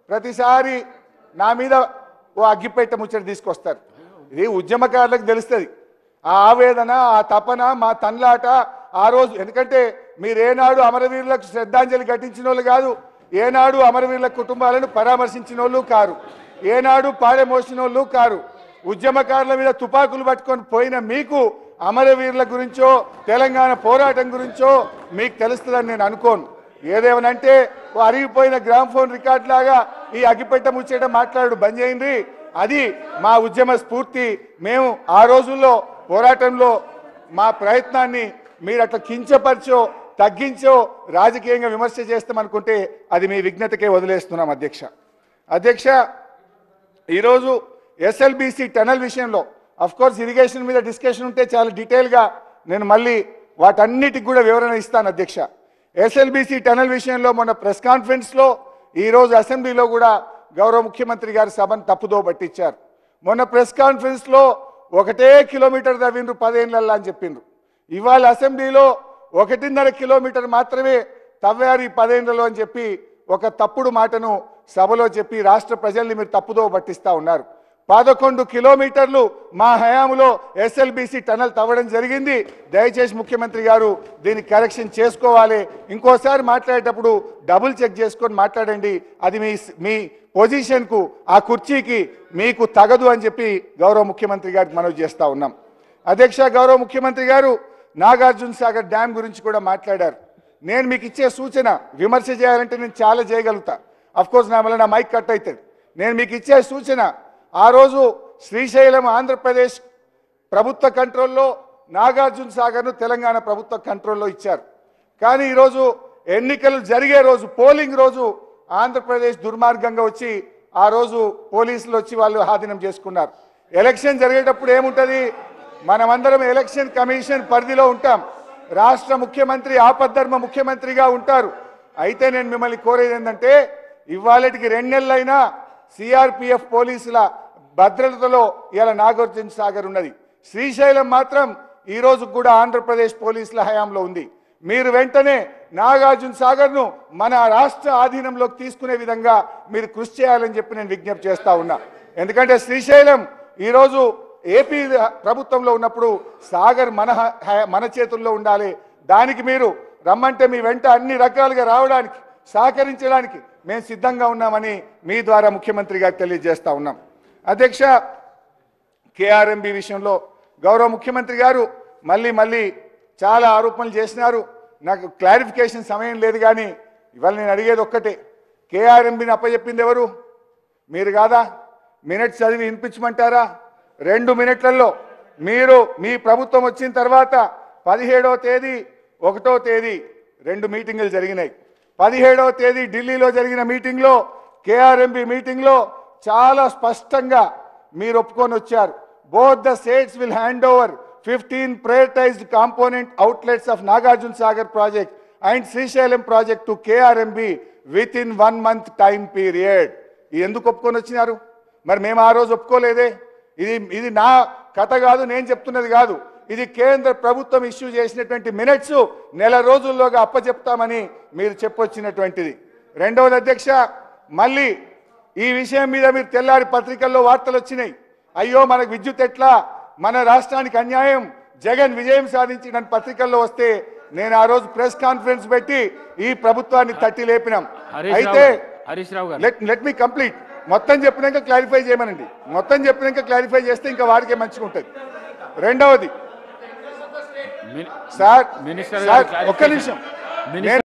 ప్రతిసారి నా మీద ఓ అగ్గిపెట్ట ముచ్చట తీసుకొస్తారు ఇది ఉద్యమకారులకు తెలుస్తుంది ఆ ఆవేదన ఆ తపన మా తన్లాట ఆ రోజు ఎందుకంటే మీరు ఏనాడు అమరవీరులకు శ్రద్ధాంజలి ఘటించిన వాళ్ళు కాదు ఏనాడు అమరవీరుల కుటుంబాలను పరామర్శించిన వాళ్ళు కారు ఏనాడు పాడే మోసిన వాళ్ళు కారు ఉద్యమకారుల మీద తుపాకులు పట్టుకొని పోయిన మీకు అమరవీరుల గురించో తెలంగాణ పోరాటం గురించో మీకు తెలుస్తుందని నేను అనుకోను ఏదేమనంటే ఓ అరిగిపోయిన గ్రామ్ ఫోన్ రికార్డ్ లాగా ఈ అగ్గిపెట్ట ముచ్చేట మాట్లాడు బంద్ చేయండి అది మా ఉద్యమ స్ఫూర్తి మేము ఆ రోజుల్లో పోరాటంలో మా ప్రయత్నాన్ని మీరు అట్లా కించపరిచో తగ్గించో రాజకీయంగా విమర్శ చేస్తామనుకుంటే అది మీ విఘ్నతకే వదిలేస్తున్నాం అధ్యక్ష అధ్యక్ష ఈరోజు ఎస్ఎల్బిసి టనల్ విషయంలో అఫ్ కోర్స్ ఇరిగేషన్ మీద డిస్కషన్ ఉంటే చాలా డీటెయిల్గా నేను మళ్ళీ వాటన్నిటికి కూడా వివరణ ఇస్తాను అధ్యక్ష ఎస్ఎల్బిసి టనల్ విషయంలో మొన్న ప్రెస్ కాన్ఫరెన్స్లో ఈరోజు అసెంబ్లీలో కూడా గౌరవ ముఖ్యమంత్రి గారి సభను తప్పుదో పట్టించారు మొన్న ప్రెస్ కాన్ఫరెన్స్లో ఒకటే కిలోమీటర్ తవ్విండ్రు పదేళ్ళల్లా అని చెప్పిండ్రు ఇవాళ అసెంబ్లీలో ఒకటిన్నర కిలోమీటర్ మాత్రమే తవ్వారు ఈ పదేళ్లలో అని చెప్పి ఒక తప్పుడు మాటను సభలో చెప్పి రాష్ట్ర ప్రజల్ని మీరు తప్పుదో పట్టిస్తా ఉన్నారు పదకొండు కిలోమీటర్లు మా హయాంలో ఎస్ఎల్బిసి టనల్ తవ్వడం జరిగింది దయచేసి ముఖ్యమంత్రి గారు దీన్ని కరెక్షన్ చేసుకోవాలి ఇంకోసారి మాట్లాడేటప్పుడు డబుల్ చెక్ చేసుకొని మాట్లాడండి అది మీ మీ పొజిషన్కు ఆ కుర్చీకి మీకు తగదు అని చెప్పి గౌరవ ముఖ్యమంత్రి గారికి మనవి చేస్తా ఉన్నాం అధ్యక్ష గౌరవ ముఖ్యమంత్రి గారు నాగార్జున సాగర్ డ్యామ్ గురించి కూడా మాట్లాడారు నేను మీకు ఇచ్చే సూచన విమర్శ చేయాలంటే నేను చాలా చేయగలుగుతా అఫ్ కోర్స్ నా వల్ల నా మైక్ కట్ అవుతుంది నేను మీకు ఇచ్చే సూచన ఆ రోజు శ్రీశైలం ఆంధ్రప్రదేశ్ ప్రభుత్వ కంట్రోల్లో నాగార్జున సాగర్ను తెలంగాణ ప్రభుత్వ కంట్రోల్లో ఇచ్చారు కానీ ఈరోజు ఎన్నికలు జరిగే రోజు పోలింగ్ రోజు ఆంధ్రప్రదేశ్ దుర్మార్గంగా వచ్చి ఆ రోజు పోలీసులు వచ్చి వాళ్ళు ఆధీనం చేసుకున్నారు ఎలక్షన్ జరిగేటప్పుడు ఏముంటుంది మనమందరం ఎలక్షన్ కమిషన్ పరిధిలో ఉంటాం రాష్ట్ర ముఖ్యమంత్రి ఆపద్ధర్మ ముఖ్యమంత్రిగా ఉంటారు అయితే నేను మిమ్మల్ని కోరేది ఏంటంటే ఇవాళటికి రెండు నెలలైనా సిఆర్పిఎఫ్ పోలీసుల భద్రతలో ఇలా నాగార్జున సాగర్ ఉన్నది శ్రీశైలం మాత్రం ఈ రోజు కూడా ఆంధ్రప్రదేశ్ పోలీసుల హయాంలో ఉంది మీరు వెంటనే నాగార్జున సాగర్ను మన రాష్ట్ర ఆధీనంలోకి తీసుకునే విధంగా మీరు కృషి చేయాలని చెప్పి నేను విజ్ఞప్తి చేస్తా ఉన్నా ఎందుకంటే శ్రీశైలం ఈరోజు ఏపీ ప్రభుత్వంలో ఉన్నప్పుడు సాగర్ మన హ- హ- మన చేతుల్లో ఉండాలి దానికి మీరు రమ్మంటే మీ వెంట అన్ని రకాలుగా రావడానికి సహకరించడానికి మేము సిద్ధంగా ఉన్నామని మీ ద్వారా ముఖ్యమంత్రి గారికి తెలియజేస్తా ఉన్నాం అధ్యక్ష కేఆర్ఎంబి విషయంలో గౌరవ ముఖ్యమంత్రి గారు మళ్ళీ మళ్ళీ చాలా ఆరోపణలు చేసినారు నాకు క్లారిఫికేషన్ సమయం లేదు కానీ ఇవాళ నేను అడిగేది ఒక్కటే కేఆర్ఎంబిని అప్పచెప్పింది ఎవరు మీరు కాదా మినిట్స్ చదివి వినిపించమంటారా రెండు మినిట్లలో మీరు మీ ప్రభుత్వం వచ్చిన తర్వాత పదిహేడవ తేదీ ఒకటో తేదీ రెండు మీటింగులు జరిగినాయి పదిహేడవ తేదీ ఢిల్లీలో జరిగిన మీటింగ్లో కేఆర్ఎంబి మీటింగ్లో చాలా స్పష్టంగా మీరు ఒప్పుకొని వచ్చారు both the states will hand over fifteen prioritised component outlets of Nagarjuna Sagar project and Srisailam project to KRMB within one month time period ఇది ఎందుకు ఒప్పుకొని వచ్చినారు మరి మేము ఆ రోజు ఒప్పుకోలేదే ఇది ఇది నా కథ కాదు నేను చెప్తున్నది కాదు ఇది కేంద్ర ప్రభుత్వం ఇష్యూ చేసినటువంటి మినిట్స్ నెల రోజుల్లోగా అప్పచెప్తామని మీరు చెప్పొచ్చినటువంటిది రెండవది అధ్యక్ష మళ్ళీ ఈ విషయం మీద మీరు తెల్లారి పత్రికల్లో వార్తలు వచ్చినాయి అయ్యో మనకు విద్యుత్ ఎట్లా మన రాష్ట్రానికి అన్యాయం జగన్ విజయం సాధించిన పత్రికల్లో వస్తే నేను ఆ రోజు ప్రెస్ కాన్ఫరెన్స్ పెట్టి ఈ ప్రభుత్వాన్ని తట్టి లేపినాం హరీష్ రావు అయితే గారు, హరీష్ రావు గారు లెట్ లెట్ మీ కంప్లీట్ మొత్తం చెప్పినాక క్లారిఫై చేయమనండి మొత్తం చెప్పినాక క్లారిఫై చేస్తే ఇంకా వాడికే మంచిగా ఉంటుంది రెండవది మిని- సార్ మినిస్టర్ సార్ గారు ఒక్క నిమిషం మినిస్టర్ నేను